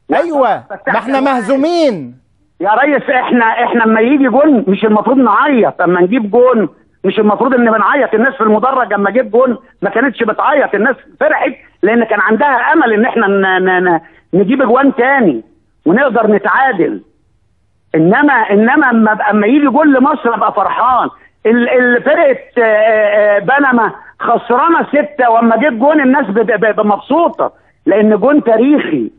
ايوه ما احنا مهزومين يا ريس احنا احنا لما يجي جون مش المفروض نعيط اما نجيب جون مش المفروض ان بنعيط الناس في المدرج لما جيب جون ما كانتش بتعيط الناس فرحت لان كان عندها امل ان احنا ن- ن- ن- نجيب اجوان تاني ونقدر نتعادل انما انما اما أبقى- اما يجي جول لمصر ابقى فرحان ال- ال- فرقه آه، آه، بنما خسرانه سته واما جيب جون الناس بت- ب- مبسوطه لان جون تاريخي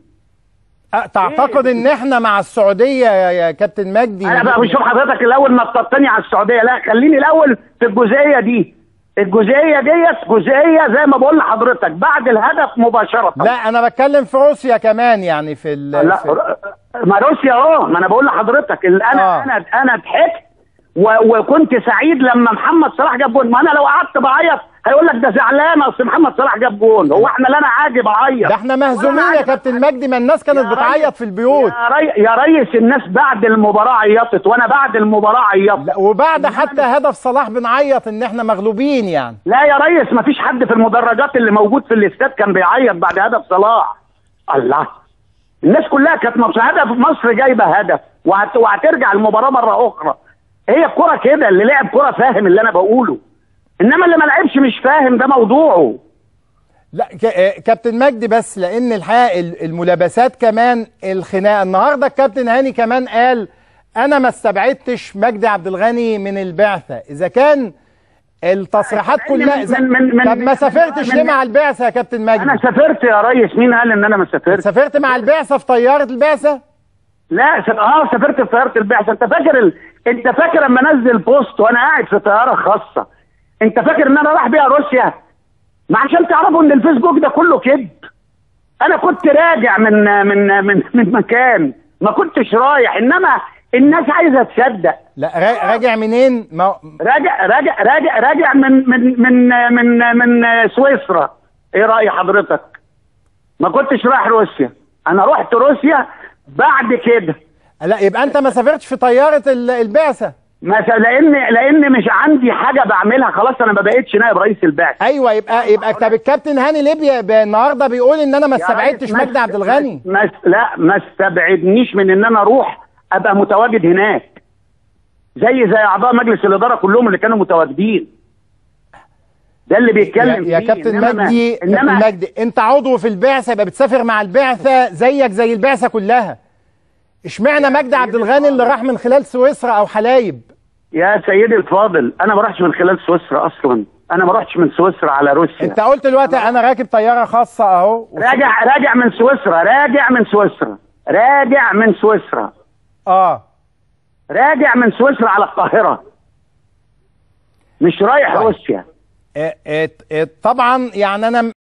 أه، تعتقد ان احنا مع السعوديه يا يا كابتن مجدي انا بقى بشوف حضرتك الاول نططني على السعوديه لا خليني الاول في الجزئيه دي الجزئيه ديت جزئيه زي ما بقول لحضرتك بعد الهدف مباشره لا انا بتكلم في روسيا كمان يعني في ال لا في ما روسيا اه ما انا بقول لحضرتك ال- انا آه. انا انا ضحكت و- وكنت سعيد لما محمد صلاح جاب جون ما انا لو قعدت بعيط هيقول لك ده زعلان اصل محمد صلاح جاب جون هو احنا لا انا عاجب اعيط ده احنا مهزومين ولا يا عاجب كابتن مجدي ما الناس كانت يا بتعيط ريس- في البيوت يا, ري... يا ريس الناس بعد المباراه عيطت وانا بعد المباراه عيطت لا وبعد حتى هدف صلاح بنعيط ان احنا مغلوبين يعني لا يا ريس ما فيش حد في المدرجات اللي موجود في الاستاد كان بيعيط بعد هدف صلاح الله الناس كلها كانت مبسوطه هدف مصر جايبه هدف وهت... وهترجع المباراه مره اخرى هي الكره كده اللي لعب كره فاهم اللي انا بقوله انما اللي ما لعبش مش فاهم ده موضوعه لا ك- آه، كابتن مجدي بس لان الحقيقه ال- الملابسات كمان الخناقه النهارده الكابتن هاني كمان قال انا ما استبعدتش مجدي عبد الغني من البعثه اذا كان التصريحات من- كلها إذا- من- من- من- طب ما سافرتش من- ليه مع البعثه يا كابتن مجدي انا سافرت يا ريس مين قال ان انا ما سافرت سافرت مع البعثه في طياره البعثه لا س... اه سافرت في طياره البعثه انت فاكر ال... انت فاكر لما انزل بوست وانا قاعد في طياره خاصه انت فاكر ان انا رايح بيها روسيا ما عشان تعرفوا ان الفيسبوك ده كله كذب انا كنت راجع من من من من مكان ما كنتش رايح انما الناس عايزه تصدق لا را- راجع منين ما راجع راجع راجع راجع من من من من من سويسرا ايه راي حضرتك ما كنتش رايح روسيا انا رحت روسيا بعد كده لا يبقى انت ما سافرتش في طياره ال- البعثه ما س- لان لان مش عندي حاجه بعملها خلاص انا ما بقتش نائب رئيس البعثه ايوه يبقى يبقى طب الكابتن هاني ليبيا ب- النهارده بيقول ان انا ما يا استبعدتش ريس ما مجدي عبد است- الغني ما است- لا ما استبعدنيش من ان انا اروح ابقى متواجد هناك زي زي اعضاء مجلس الاداره كلهم اللي كانوا متواجدين ده اللي يا, بيتكلم يا فيه. كابتن إنما ما- مجدي كابتن انما مجدي انت عضو في البعثه يبقى بتسافر مع البعثه زيك زي البعثه كلها اشمعنى مجدي عبد الغني اللي راح من خلال سويسرا او حلايب يا سيدي الفاضل انا ما رحتش من خلال سويسرا اصلا انا ما رحتش من سويسرا على روسيا انت قلت دلوقتي انا راكب طياره خاصه اهو راجع راجع من سويسرا راجع من سويسرا راجع من سويسرا اه راجع من سويسرا على القاهره مش رايح طيب. روسيا اه اه اه طبعا يعني انا